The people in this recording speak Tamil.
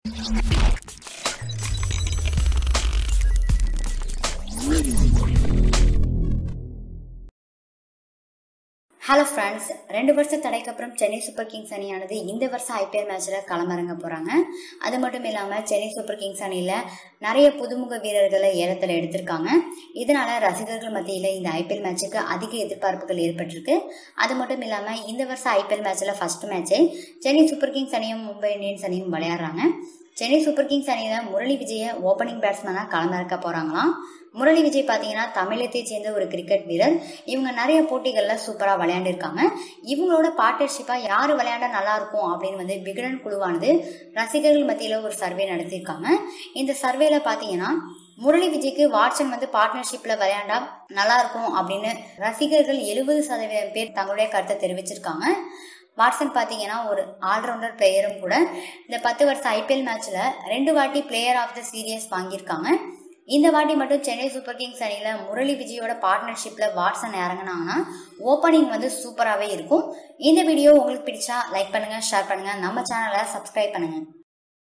ஹலோ ஃப்ரெண்ட்ஸ் ரெண்டு வருஷ தடைக்கு அப்புறம் சென்னை சூப்பர் கிங்ஸ் அணியானது இந்த வருஷம் ஐபிஎல் மேட்ச்சில் களமிறங்க போகிறாங்க அது மட்டும் இல்லாமல் சென்னை சூப்பர் கிங்ஸ் அணியில் நிறைய புதுமுக வீரர்களை ஏலத்தில் எடுத்திருக்காங்க இதனால ரசிகர்கள் மத்தியில் இந்த ஐபிஎல் மேட்சுக்கு அதிக எதிர்பார்ப்புகள் ஏற்பட்டிருக்கு அது மட்டும் இல்லாமல் இந்த வருஷம் ஐபிஎல் மேட்ச்சில் ஃபர்ஸ்ட் மேட்சை சென்னை சூப்பர் கிங்ஸ் அணியும் மும்பை இந்தியன்ஸ் அணியும் விளையாடுறாங்க சென்னை சூப்பர் கிங்ஸ் அணியில் முரளி விஜய ஓப்பனிங் பேட்ஸ்மேனாக களமிறக்க போகிறாங்களாம் முரளி விஜய் பார்த்தீங்கன்னா தமிழகத்தை சேர்ந்த ஒரு கிரிக்கெட் வீரர் இவங்க நிறைய போட்டிகளில் சூப்பராக விளையாண்டுருக்காங்க இவங்களோட பார்ட்னர்ஷிப்பாக யார் விளையாண்டா நல்லா இருக்கும் அப்படின்னு வந்து விகடன் குழுவானது ரசிகர்கள் மத்தியில் ஒரு சர்வே நடத்தியிருக்காங்க இந்த சர்வேல பார்த்தீங்கன்னா முரளி விஜய்க்கு வாட்சன் வந்து பார்ட்னர்ஷிப்பில் விளையாண்டா நல்லா இருக்கும் அப்படின்னு ரசிகர்கள் எழுபது சதவீதம் பேர் தங்களுடைய கருத்தை தெரிவிச்சிருக்காங்க வாட்சன் பார்த்தீங்கன்னா ஒரு ஆல்ரவுண்டர் பிளேயரும் கூட இந்த பத்து வருஷம் ஐபிஎல் மேட்ச்சில் ரெண்டு வாட்டி பிளேயர் ஆஃப் த சீரியஸ் வாங்கியிருக்காங்க இந்த வாட்டி மட்டும் சென்னை சூப்பர் கிங்ஸ் அணியில் முரளி விஜயோட பார்ட்னர்ஷிப்பில் வாட்சன் இறங்கினாங்கன்னா ஓப்பனிங் வந்து சூப்பராகவே இருக்கும் இந்த வீடியோ உங்களுக்கு பிடிச்சா லைக் பண்ணுங்கள் ஷேர் பண்ணுங்கள் நம்ம சேனலை சப்ஸ்கிரைப் பண்ணுங்கள்